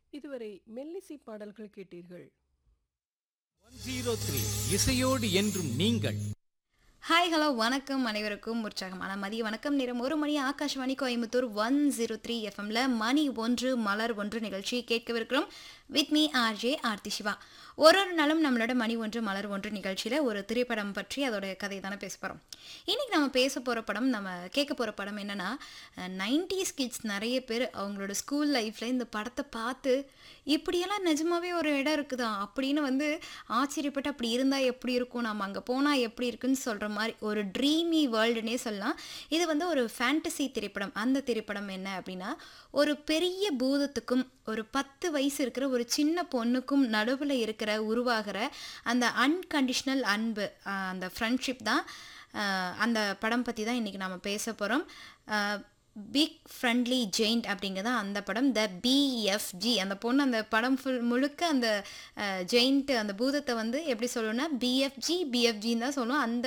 இதுவரை மெல்லிசை பாடல்கள் கேட்டீர்கள் ஜீரோ த்ரீ இசையோடு என்றும் நீங்கள் ஹாய் ஹலோ வணக்கம் அனைவருக்கும் உற்சாகமான மதிய வணக்கம் நேரம் ஒரு மணி Akashvani Coimbatore one zero three எஃப்எம்ல மணி ஒன்று மலர் ஒன்று நிகழ்ச்சி கேட்கவிருக்கிறோம் with me RJ Aarthi Siva ஒரு ஒரு நாளும் நம்மளோட மணி ஒன்று மலர் ஒன்று நிகழ்ச்சியில் ஒரு திரைப்படம் பற்றி அதோட கதை தானே பேச போகிறோம் இன்றைக்கி நம்ம பேச போகிற படம் நம்ம கேட்க போகிற படம் என்னென்னா நைன்டிஸ் கிட்ஸ் நிறைய பேர் அவங்களோட ஸ்கூல் லைஃப்பில் இந்த படத்தை பார்த்து இப்படியெல்லாம் நிஜமாவே ஒரு இடம் இருக்குதா அப்படின்னு வந்து ஆச்சரியப்பட்டு அப்படி இருந்தால் எப்படி இருக்கும் நம்ம அங்கே போனால் எப்படி இருக்குன்னு சொல்கிற மாதிரி ஒரு ட்ரீமி வேர்ல்டுனே சொல்லலாம் இது வந்து ஒரு ஃபேண்டசி திரைப்படம் அந்த திரைப்படம் என்ன அப்படின்னா ஒரு பெரிய பூதத்துக்கும் ஒரு பத்து வயசு இருக்கிற ஒரு சின்ன பொண்ணுக்கும் நடுவில் இருக்கிற உருவாகிற அந்த அன்கண்டிஷ்னல் அன்பு ஆஹ் அந்த ஃப்ரெண்ட்ஷிப் தான் ஆஹ் அந்த படம் பற்றி தான் இன்றைக்கி நாம் பேச போகிறோம் பிக் ஃப்ரெண்ட்லி ஜெயிண்ட் அப்படிங்கிறது அந்த படம் த பிஎஃப்ஜி அந்த பொண்ணு அந்த படம் ஃபுல் முழுக்க அந்த ஜெயிண்ட் அந்த பூதத்தை வந்து எப்படி சொல்லணும்னா பிஎஃப்ஜி பிஎஃப்ஜின்னு தான் சொல்லுவோம் அந்த